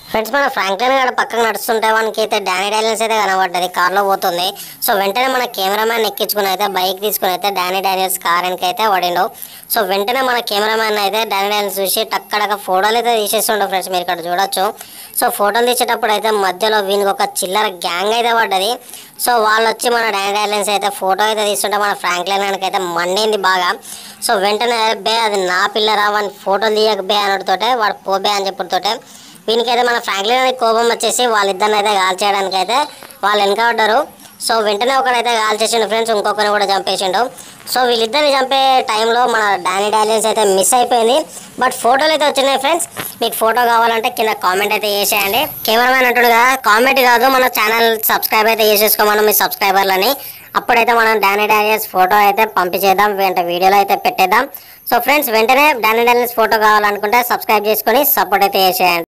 friends మన Franklin గారు పక్కన నడుస్తుంటే వానికి అయితే డానీ డానియల్స్ అయితే కనబడ్డది కార్లో పోతుంది సో వెంటనే మన కెమెరామ్యాన్ ఎక్కించుకుని అయితే బైక్ తీసుకుని అయితే డానీ డానియల్స్ కార్ అయితే పడిండు సో వెంటనే మన కెమెరామ్యాన్ అయితే డానీ డానియల్స్ చూసి టక్కడక ఫోటోలు అయితే తీసేస్తుండవు ఫ్రెండ్స్ మీరు ఇక్కడ చూడొచ్చు సో ఫోటోలు తీసేటప్పుడు అయితే మధ్యలో వీనికి ఒక చిల్లర గ్యాంగ్ అయితే పడ్డది సో వాళ్ళు వచ్చి మన డానీ డానియల్స్ అయితే ఫోటో అయితే తీస్తుంటే మన ఫ్రాంక్లిన్ గారికి అయితే మండింది బాగా సో వెంటనే బే అది నా పిల్లరా వాని ఫోటోలు తీయక బే అనడుతోటే వాడు పో బే అని చెప్పుడుతోటే వీనికైతే మన ఫ్రాంక్లిన్ అనేది కోపం వచ్చేసి వాళ్ళిద్దరిని అయితే కాల్ చేయడానికి అయితే వాళ్ళు వెనక పడ్డారు సో వెంటనే ఒకడైతే కాల్ చేసిండు ఫ్రెండ్స్ ఇంకొకరిని కూడా చంపేసిండు సో వీళ్ళిద్దరిని చంపే టైంలో మన డానీ డాలియన్స్ అయితే మిస్ అయిపోయింది బట్ ఫోటోలు అయితే వచ్చినాయి ఫ్రెండ్స్ మీకు ఫోటో కావాలంటే కింద కామెంట్ అయితే చేసేయండి కెమెరామెన్ అంటాడు కదా కామెంట్ కాదు మన ఛానల్ సబ్స్క్రైబ్ అయితే చేసేసుకోమను మీ సబ్స్క్రైబర్లని అప్పుడైతే మనం డానీ డానియల్స్ ఫోటో అయితే పంపించేద్దాం వెంట వీడియోలో అయితే పెట్టేద్దాం సో ఫ్రెండ్స్ వెంటనే డానీ డానియల్స్ ఫోటో కావాలనుకుంటే సబ్స్క్రైబ్ చేసుకొని సపోర్ట్ అయితే చేసేయండి